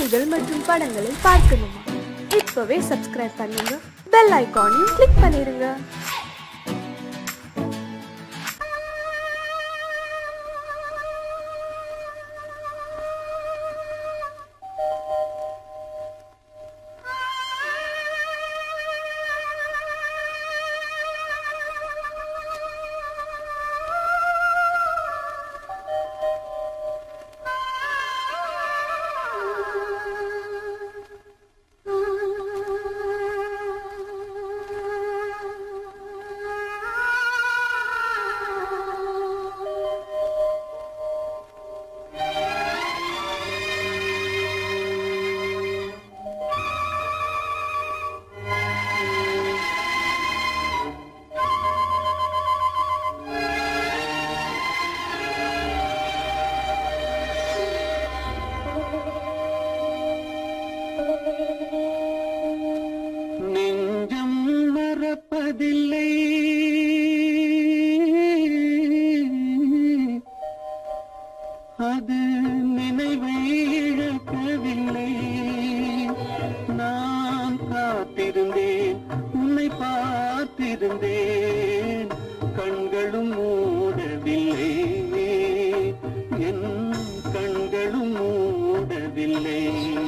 பாடல்கள் மற்றும் படங்களை பார்க்கணுமா இப்பவே சப்ஸ்கிரைப் பண்ணுங்க பெல் ஐகானையும் கிளிக் பண்ணிருங்க நெஞ்சம் மறப்பதில்லை அது நினைவை இழக்கவில்லை நான் காத்திருந்தேன் உன்னை பார்த்திருந்தேன் கண்களும் மூடவில்லை என் கண்களும் மூடவில்லை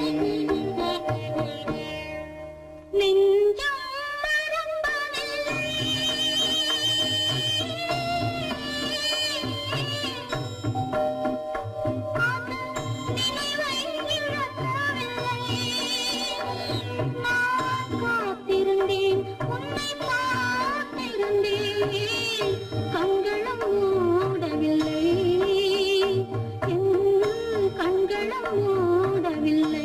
நெஞ்சம் மறப்பதில்லை அது நினைவை இழக்கவில்லை நான் காத்திருந்தேன் உன்னை பார்த்திருந்தேன் கண்களும் மூடவில்லை என் கண்களும் மூடவில்லை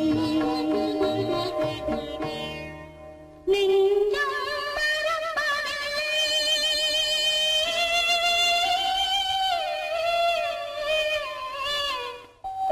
நெஞ்சம் மறப்பதில்லை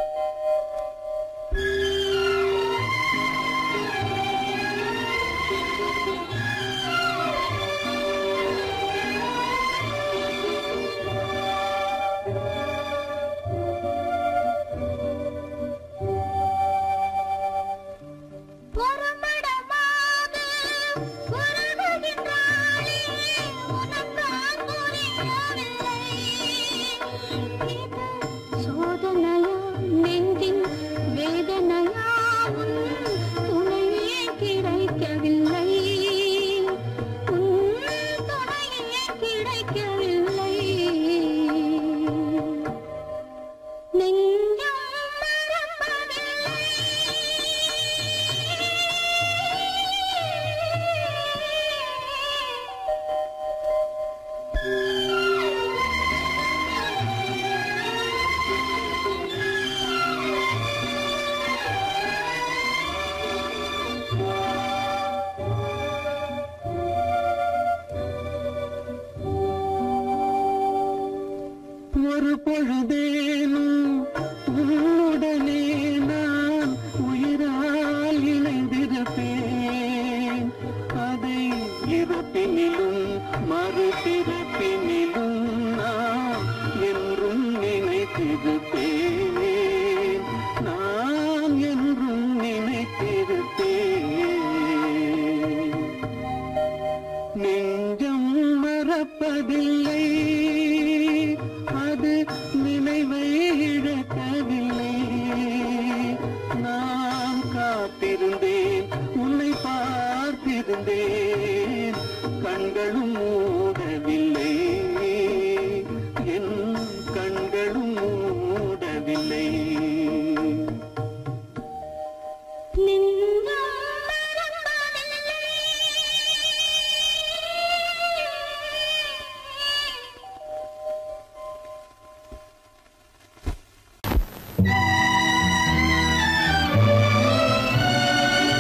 ஒருமடமாக உருகுகின்றாளே, உனக்கால் புரியவில்லை. இது சோதனையா, நெஞ்சின் வேதனையா, உன் துணையே கிடைக்கவில்லை. உன் துணையே கிடைக்கவில்லை. நெஞ்சம் மறப்பதில்லை ஒரு பொழுதேனும் உன்னுடனே நான் உயிரால் இணைந்திருப்பேன் அதை இருப்பினிலும் மறுபிறப்பினிலும் நான் என்றும் நினைத்திருப்பேன் நான் என்றும் நினைத்திருப்பேன் நெஞ்சம் மறப்பதில்லை அது நினைவை இழக்கவில்லை நான் காத்திருந்தேன் உன்னை பார்த்திருந்தேன் கண்களும் மூடவில்லை என் கண்களும் மூடவில்லை நெஞ்சம் மறப்பதில்லை ஆ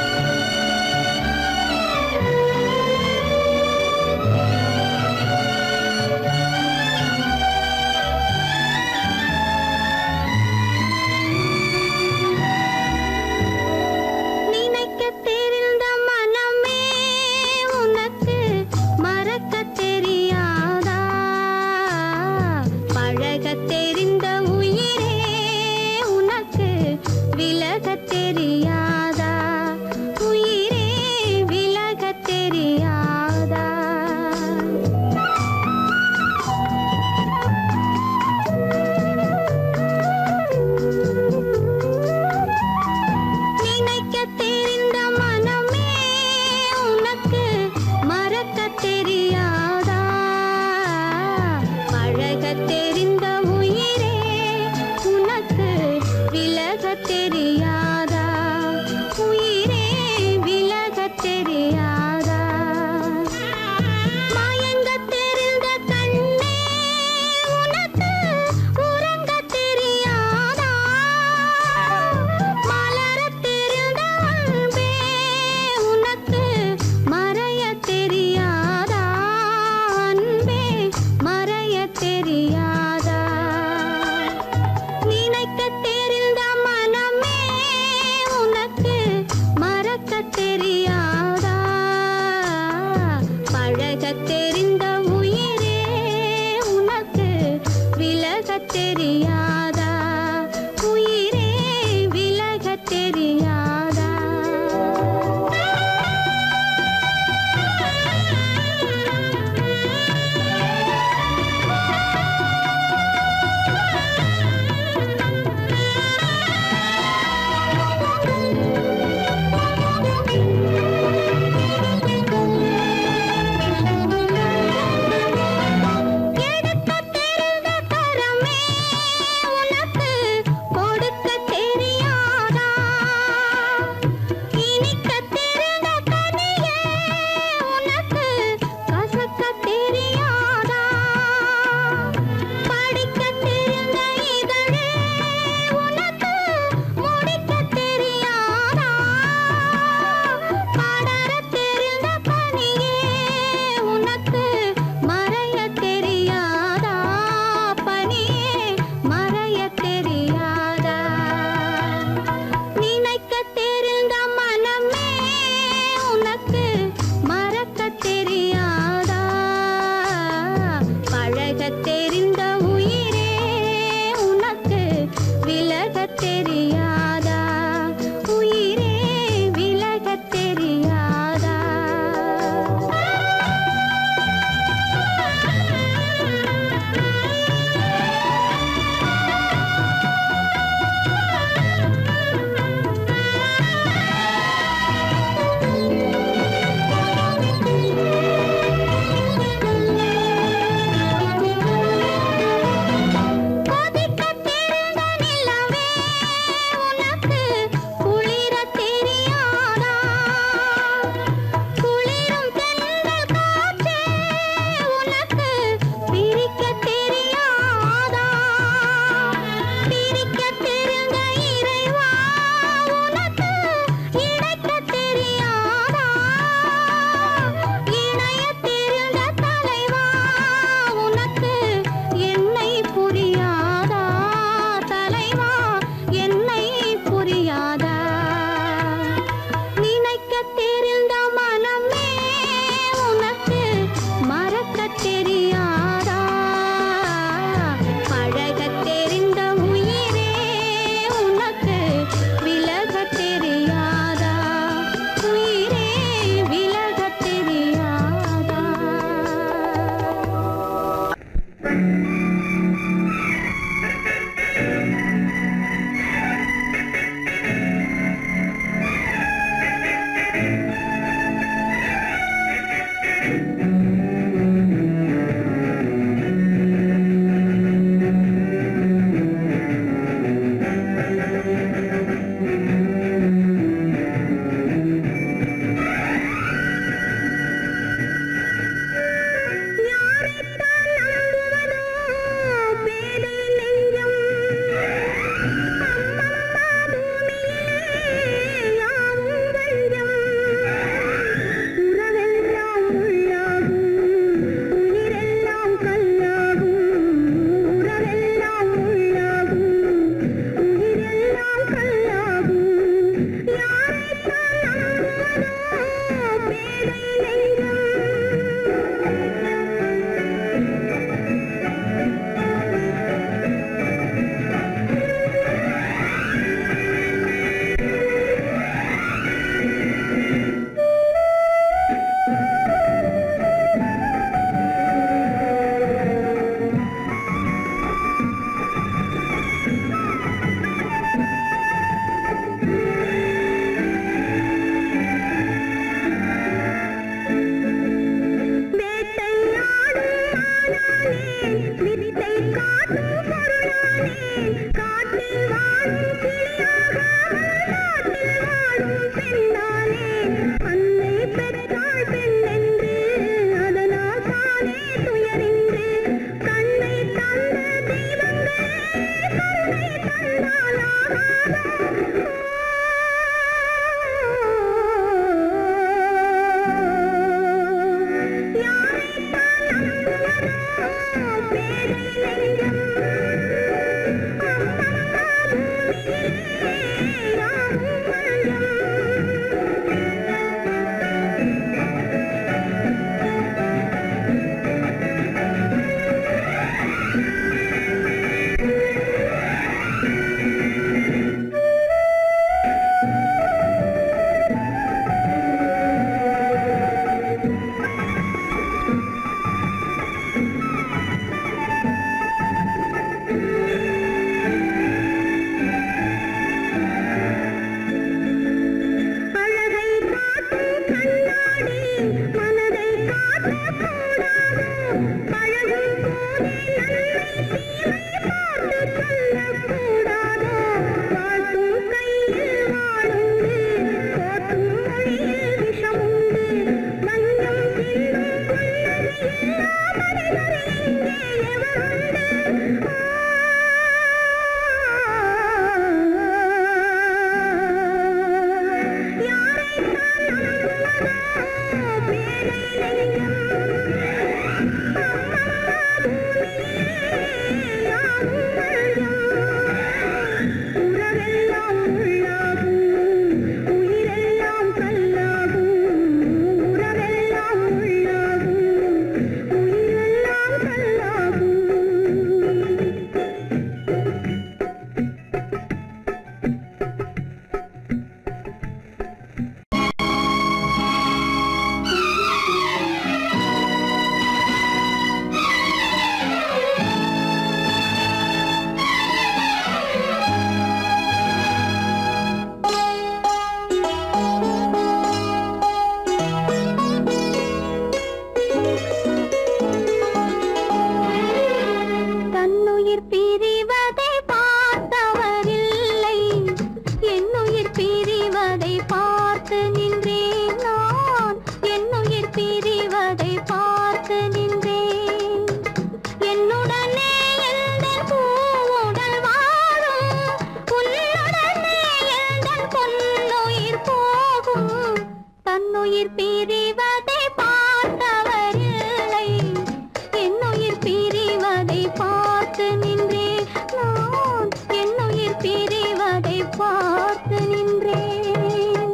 பொன்னுயிர் போகும் தன்னுயிர் பிரிவதை பார்த்தவரில்லை என்னுயிர் பிரிவதை பார்த்து நின்றேன் நான் என்னுயிர் பிரிவதை பார்த்து நின்றேன்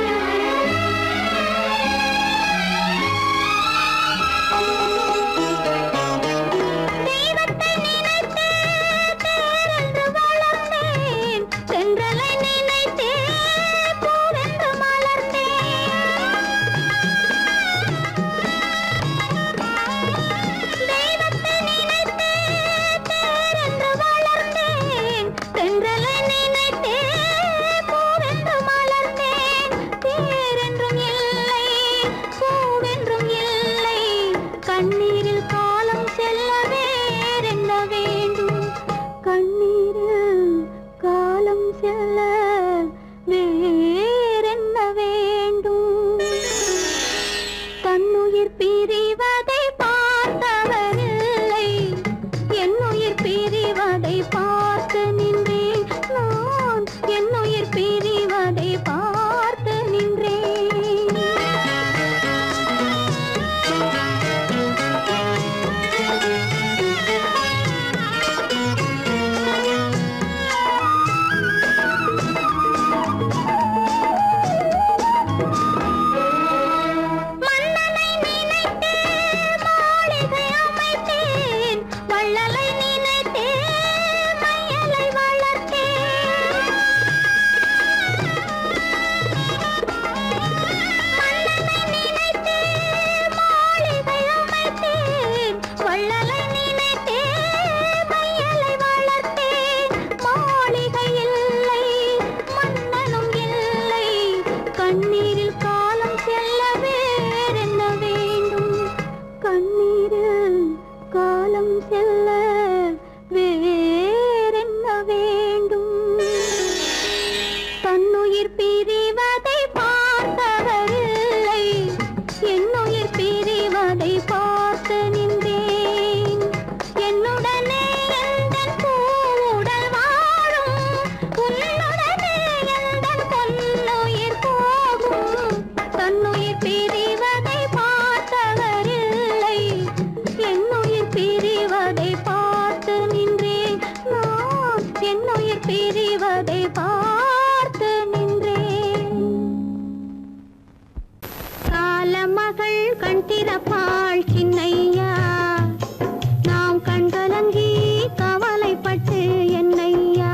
தெய்வத்தை நினைத்து தேரென்று வளர்ந்தேன் தென்றலை நினைத்தே பூவென்று மலர்ந்தேன் தெய்வத்தை நினைத்தே தேரென்று வளர்ந்தேன் தென்றலை நினைத்தே பூவென்று மலர்ந்தேன் தேரென்றும் இல்லை பூவென்றும் இல்லை கண்ணீரில் காலம் செல்ல வேறென்ன வேண்டும் கண்ணீரில் காலம் செல்ல வேறென்ன வேண்டும் தன்னுயிர் பிரிவதை பார்த்தவரில்லை என்னுயிர் பிரிவதை பார்த்து நின்றேன் நான் என்னுயிர் பிரிவதை பார்த்து நின்றேன் மன்னனை நினைத்தே மாளிகை அமைத்தேன் வள்ளலை நினைத்தே மையலை வளர்த்தேன் மன்னனை நினைத்தே மாளிகை அமைத்தேன் வள்ளலை நினைத்தே மையலை வளர்த்தேன் மாளிகை இல்லை மன்னனும் இல்லை கண்ணீரில் காலம் செல்ல வேறென்ன வேண்டும் கண்ணீரில் காலம் செல்ல வேறென்ன வேண்டும் தன்னுயிர் பிரிவதை பார்த்தவரில்லை என்னுயிர் பிரிவதை பார்த்து நின்றேன் என்னுடனே எந்தன் பூவுடல் வாழும் உன்னுடனே எந்தன் பொன்னுயிர் போகும் தன்னுயிர் பிரிவதை பார்த்தவரில்லை என்னுயிர் பிரிவதை பார்த்து நின்றேன் நான் என்னுயிர் பிரிவதை பார்த்து நின்றேன் காலமகள் கண் திறப்பாள் சின்னையா நாம் கண்கலங்கி கவலைப்பட்டு என்னையா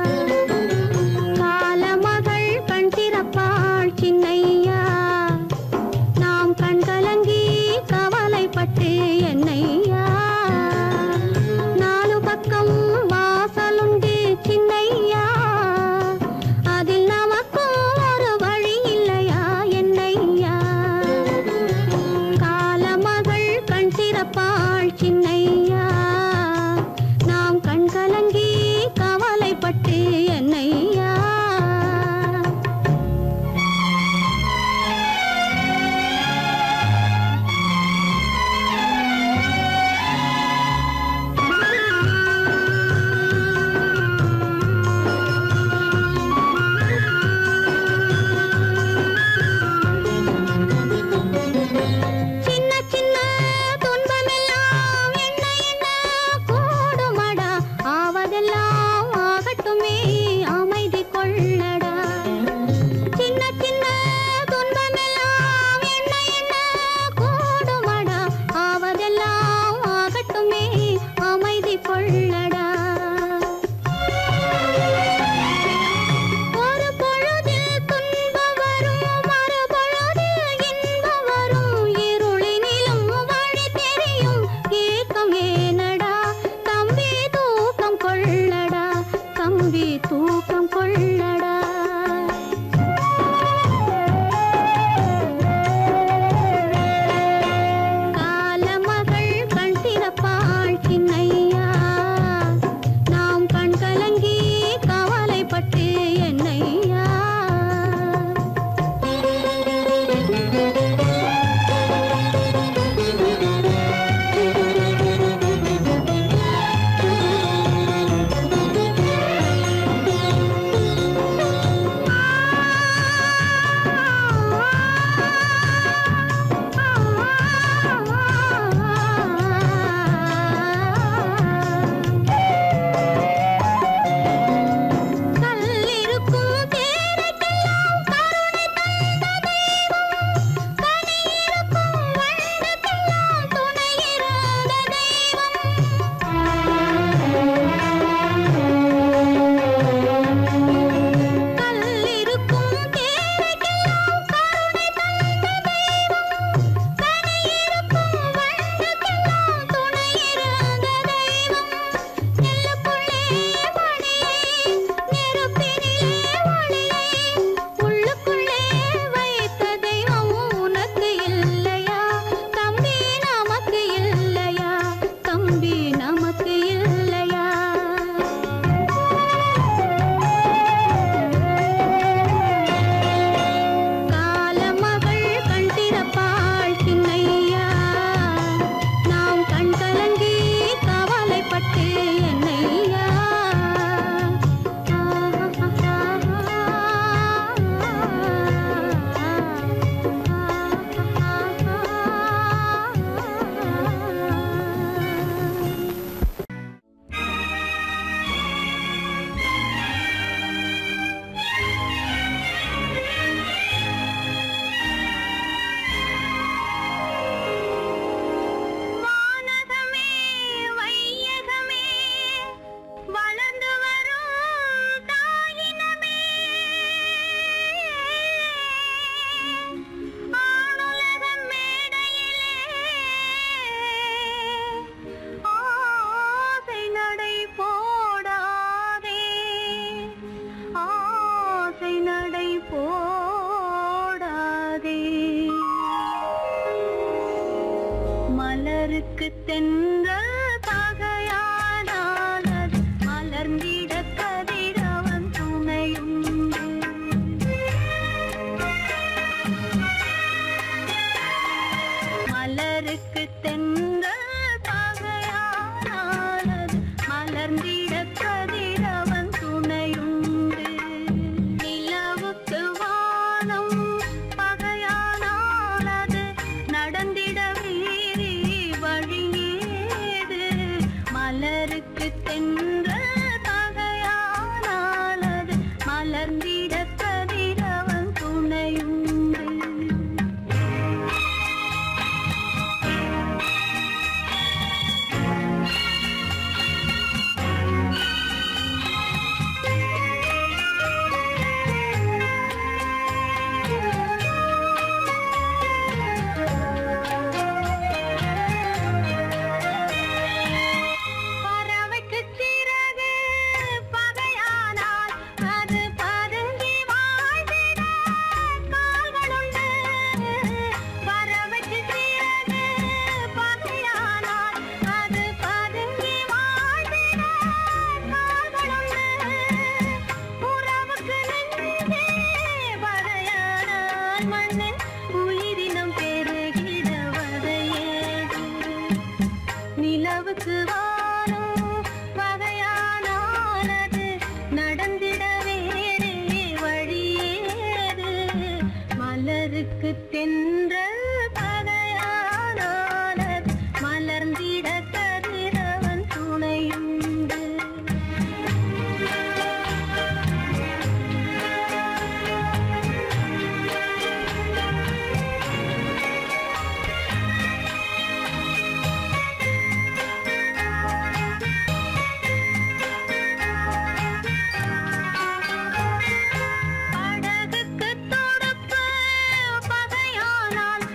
காலமகள் கண் திறப்பாள் சின்னையா நாம் கண்கலங்கி கவலைப்பட்டு என்னையா நாலு பக்கம் வாசலுண்டு சின்னையா அதில் நமக்கும் ஒரு வழி இல்லையா என்னையா காலமகள் மலருக்கு தென்றல் பகையானால் அது மலர்ந்திட கதிரவன் துணையுண்டு மலருக்கு தென்றல் பகையானால் அது மலர்ந்திட கதிரவன் துணையுண்டு நிலவுக்கு வானம் பகையானால் அது நடந்திட வீரி வழியேது மலருக்கு தென்றல் பகையானால் அது மலர்ந்திட கதிரவன் துணையுண்டு பறவைக்கு சிறகு பகையானால் அது பதுங்கி வாழ்ந்திட கால்களுண்டு பறவைக்கு சிறகு பகையானால் அது பதுங்கி வாழ்ந்திட கால்களுண்டு உறவுக்கு நெஞ்சே பகையானால் மண்ணில் உயிரினம் பெருகிட வதையேது நிலவுக்கு வானம் வகையானானது நடந்திட வேறே வழியேது மலருக்கு தென்றல் பகையானானது மலர்ந்திட கதிரவன் துணையுண்டு படகுக்கு தொடுப்பு பகையானால்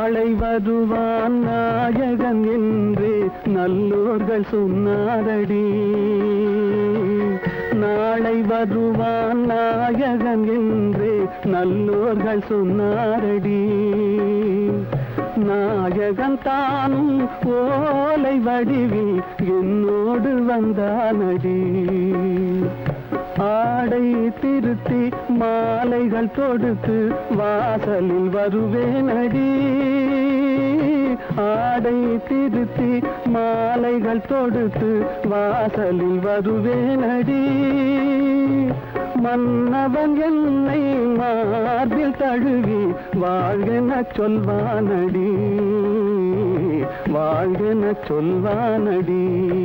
நாளை வருவான் நாயகன் என்று நல்லோர்கள் சொன்னாரடி நாளை வருவான் நாயகன் என்று நல்லோர்கள் சொன்னாரடி நாயகன் தானும் ஓலை வடிவில் என்னோடு வந்தானடி ஆடை திருத்தி மாலைகள் தொடுத்து வாசலில் வருவேனடி ஆடை திருத்தி மாலைகள் தொடுத்து வாசலில் வருவேனடி மன்னவன் என்னை மார்பில் தழுவி வாழ்கென சொல்வானடி வாழ்கென சொல்வானடி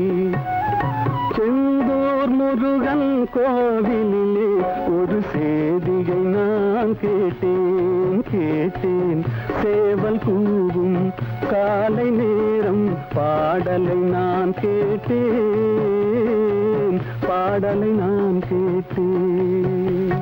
செந்தூர் முருகன் கோவிலிலே ஒரு சேதியை நான் கேட்டேன் கேட்டேன் சேவல் கூவும் காலை நேரம் பாடலை நான் கேட்டேன் பாடலை நான் கேட்டேன்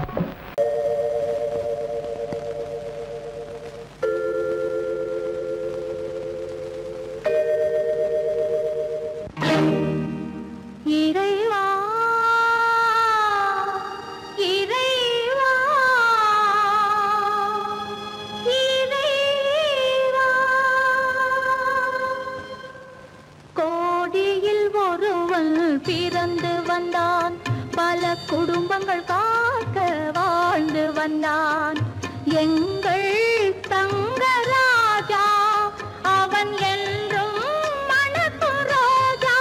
இறைவா இறைவா இறைவா கோடியில் ஒருவன் பிறந்து வந்தான் பல குடும்பங்கள் காக்க வாழ்ந்து வந்தான் எங்கள் தங்கராஜா அவன் என்றும் மணக்கும் ரோஜா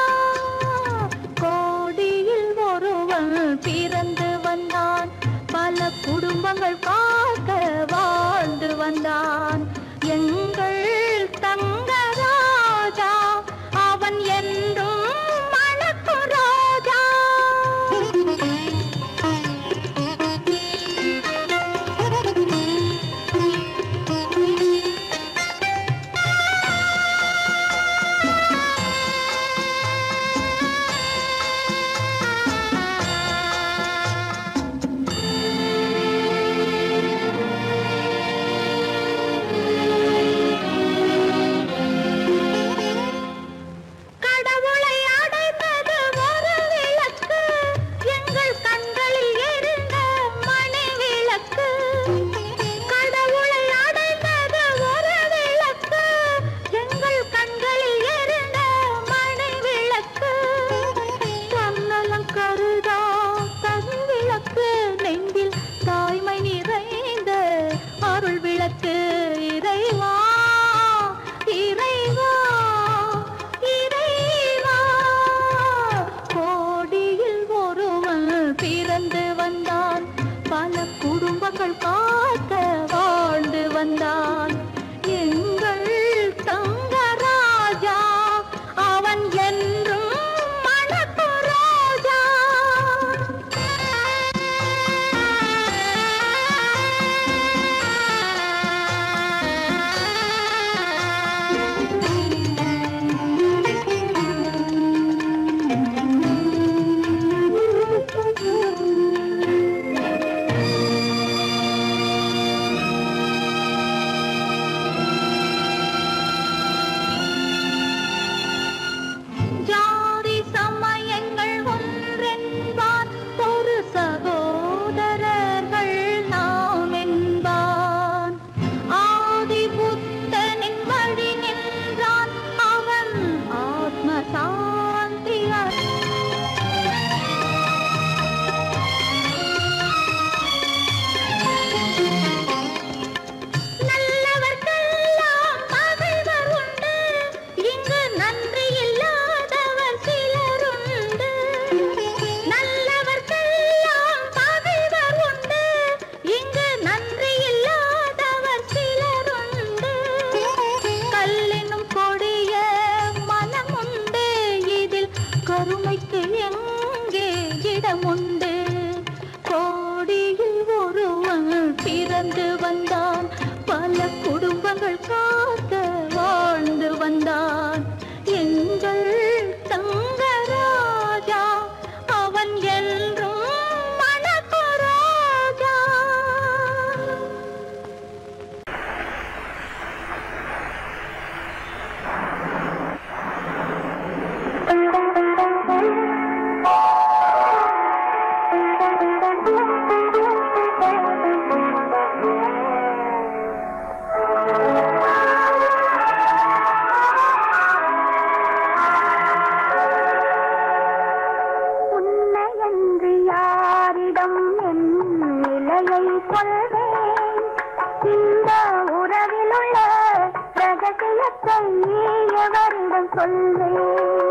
கோடியில் ஒருவன் பிறந்து வந்தான் பல குடும்பங்கள் காக்க வாழ்ந்து வந்தான் எங்கள் தங்கராஜா அவன் என்றும் மணக்கும் ரோஜா கடவுளை அடைந்தது ஒரு விளக்கு எங்கள் கண்களில் எரிந்த மணி விளக்கு கடவுளை அடைந்தது ஒரு விளக்கு எங்கள் கண்களில் எரிந்த மணி விளக்கு தன்னலம் கருதா தன் விளக்கு நெஞ்சில் தாய்மை நிறைந்த அருள் விளக்கு இறைவா இறைவா இறைவா கோடியில் ஒருவன் பிறந்து வந்தான் பல குடும்பங்கள் காக்க வாழ்ந்து வந்தான் எங்கள் தங்கராஜா அவன் என்றும் மணக்கு ராஜா ஜாதி சமயங்கள் ஒன்றென்பான் ஒரு சகோதரர்கள் நாம் என்பான் ஆதி புத்தனின் வழி நின்றான் அவன் ஆத்ம சாந்தி நல்லவர்க்கெல்லாம் பகைவர் உண்டு இங்கு நன்றி இல்லாதவர் சிலருண்டு நல்லவர்க்கெல்லாம் பகைவர் உண்டு இங்கு நன்றி இல்லாதவர் சிலருண்டு கல்லினும் கொடிய மனம் உண்டு இதில் கருமைக்கு எங்கே இடமுண்டு கோடியில் ஒருவன் பிறந்து வந்தான் பல குடும்பங்கள் காக்க வாழ்ந்து வந்தான் எங்கள் தங்கராஜா அவன் என்றும் மணக்கு ராஜா சொல்வேன் இந்த உறவில் உள்ள ரகசியத்தை எவரிடம் சொல்வேன்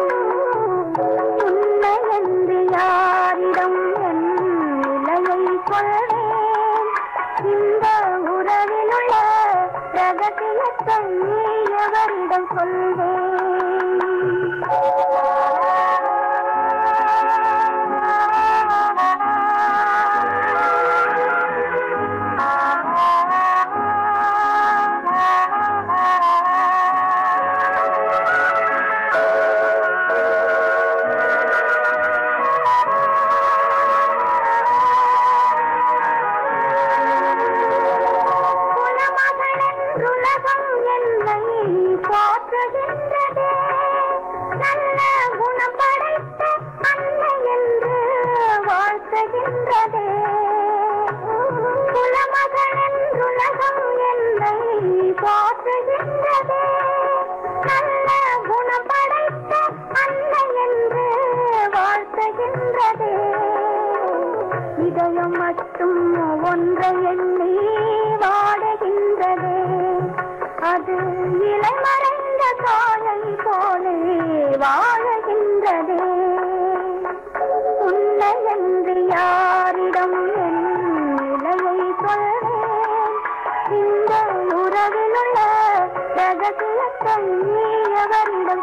உண்மை என்று யாரிடம் என் நிலையை சொல்வேன் இந்த உறவில் உள்ள ரகசியத்தை எவரிடம் குலமகளென்றுலகம் என்னை போற்றுகின்றதே நல்ல குணம் படைத்த அன்னை என்று வாழ்த்துகின்றதே குலமகளென்றுலகம் என்னை போற்றுகின்றதே நல்ல குணம் படைத்த அன்னை என்று வாழ்த்துகின்றதே இதயம் மட்டும் ஒன்றை எண்ணி வாடுகின்றதே அது இலை மறைந்த காலை போலே வாழுகின்றதே உன்னை என்று யாரிடம் என் நிலையை சொல்வேன் இந்த உறவில் உள்ள ரகசியத்தை எவரிடம்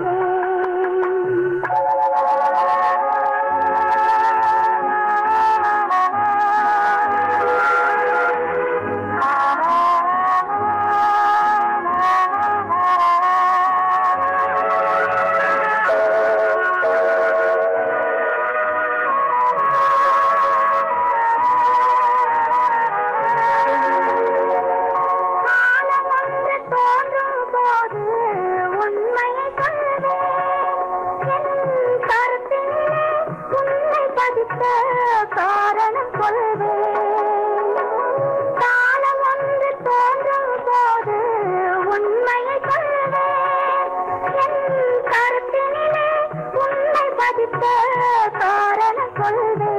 காலம் ஒன்று தோன்றும் போது உண்மையை சொல்வேன் என் கருத்திலே உன்னை பதித்த காரணம் சொல்வேன் காலம் ஒன்று தோன்றும் போது உண்மையை சொல்வேன் என் கருத்தினிலே உன்னை பதித்த காரணம் சொல்வேன்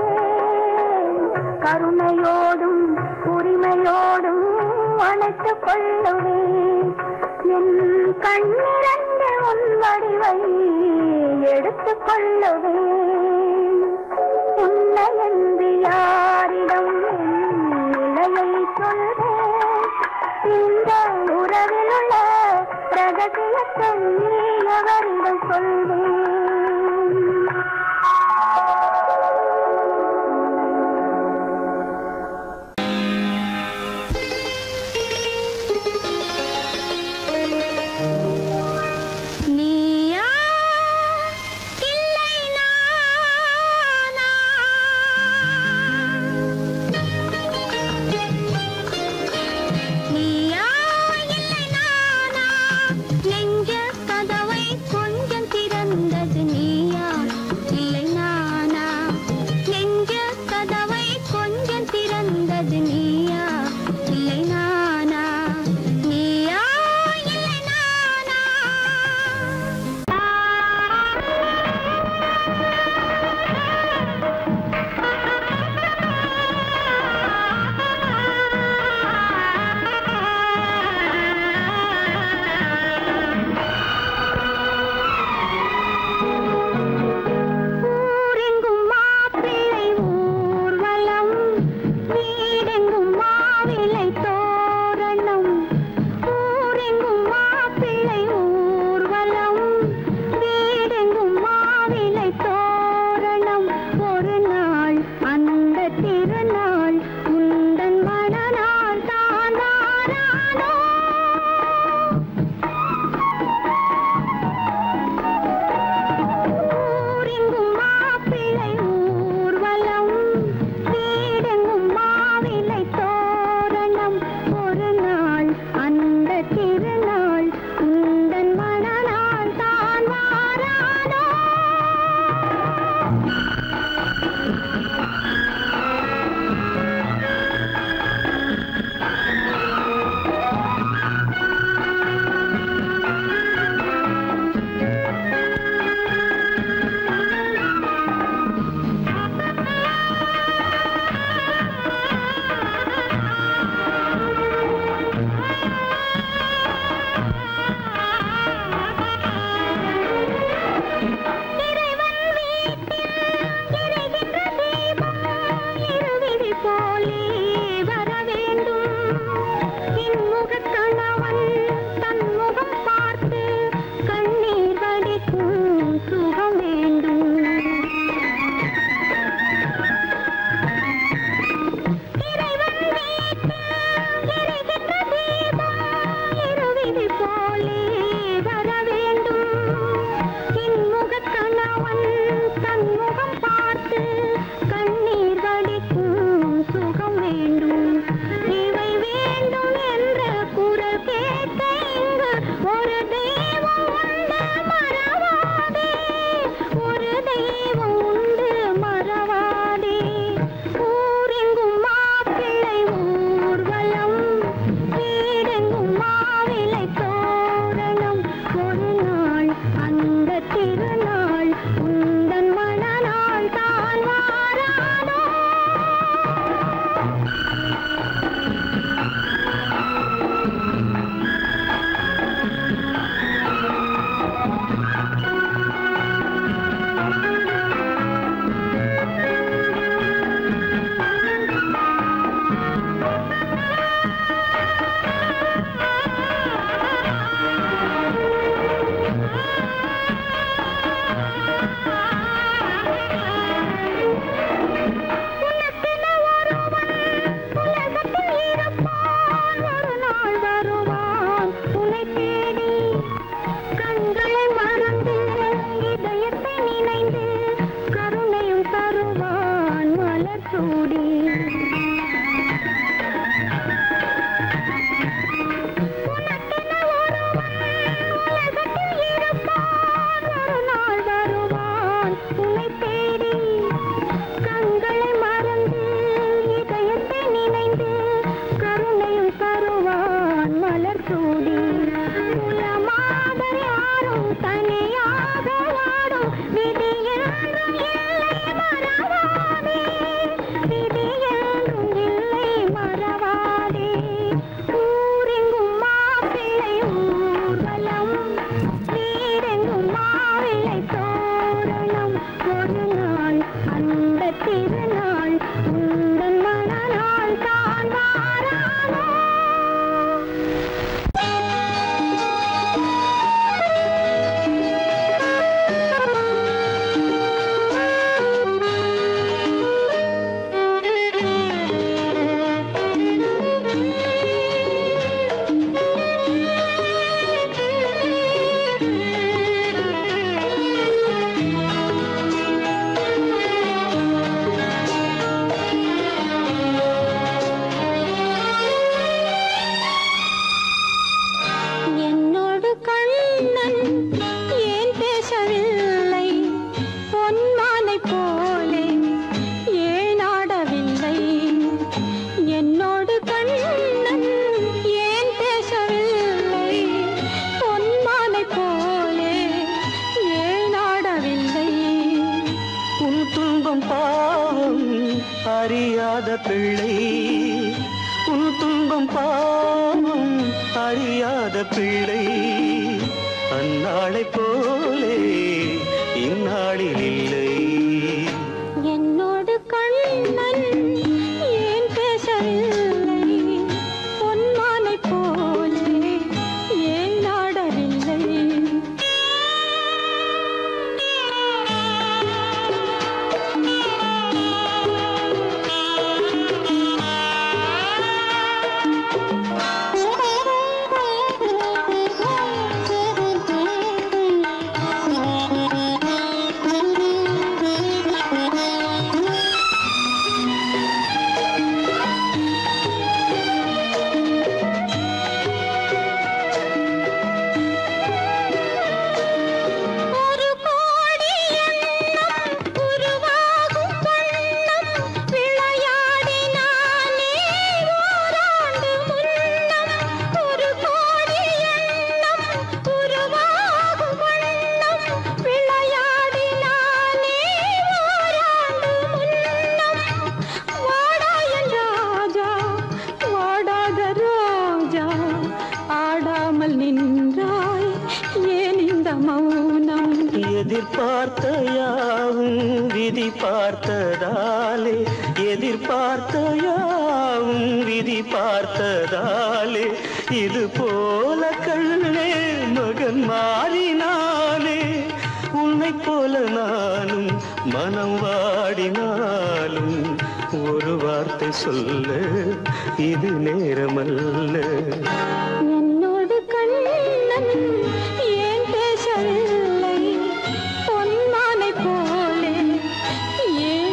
கருணையோடும் உரிமையோடும் அணைத்துக் கொள்ளுவேன் என் கண்ணிரண்டு உன் வடிவை எடுத்துக் கொள்ளுவேன் உன்னை என்று யாரிடம் என் நிலையை சொல்வேன் இந்த உறவில் உள்ள ரகசியத்தை எவரிடம் சொல்வேன் நீயா இல்லை நானா நீயா இல்லை நானா நெஞ்ச கதவை கொஞ்சம் திறந்தது அறியாத பிள்ளை உன் துன்பம் பாவம் அறியாத பிள்ளை அந்நாளை போலே இந்நாளில் இல்லை என்னோடு கண்ணன் ஏன் பேசவில்லை பொன்மானை போலே ஏன் நாடவில்லை ஒரு கோடி எண்ணம் உருவாகும் வண்ணம் விளையாடினானே ஓராண்டு முன்னம் ஒரு கோடி எண்ணம் உருவாகும் வண்ணம் விளையாடினானே ஓராண்டு முன்னம் வாடா என் ராஜா வாடாத ராஜா ஆடாமல் நின்றாய் ஏன் இந்த மௌனம் எதிர்பார்த்த யாவும் விதி பார்த்ததாலே எதிர்பார்த்த யாவும் விதி பார்த்ததாலே இது போல கண்ணே மகன் மாறினானே உன்னை போல நானும் மனம் வாடினாலும் ஒரு வார்த்தை சொல்ல இது நேரமல்ல என்னோடு கண்ணன் ஏன் பேசவில்லை பொன்மானை போலே ஏன்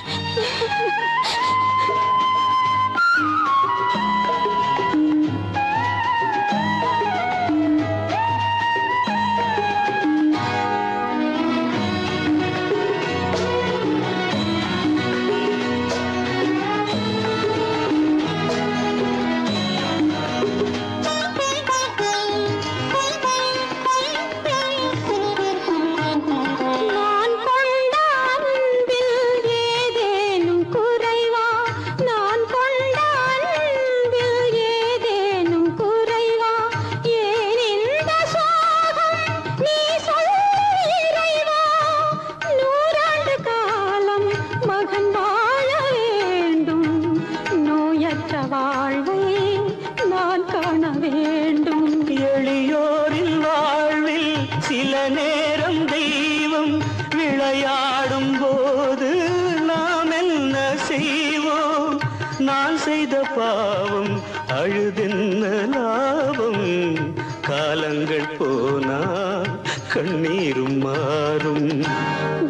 நான் கொண்ட அன்பில் ஏதேனும் குறைவா நான் கொண்ட அன்பில் ஏதேனும் குறைவா ஏன் இந்த சோகம் நீ சொல் இறைவா நூறாண்டு காலம் மகன் வாழ வேண்டும் நோயற்ற வாழ்வை நான் காண வேண்டும் எளியோரின் வாழ்வில் சில நேரம் தெய்வம் விளையாடும் போது நாம் என்ன செய்வோம் நான் செய்த பாவம் அழுதென்ன லாபம் காலங்கள் போனா கண்ணீரும் மாறும்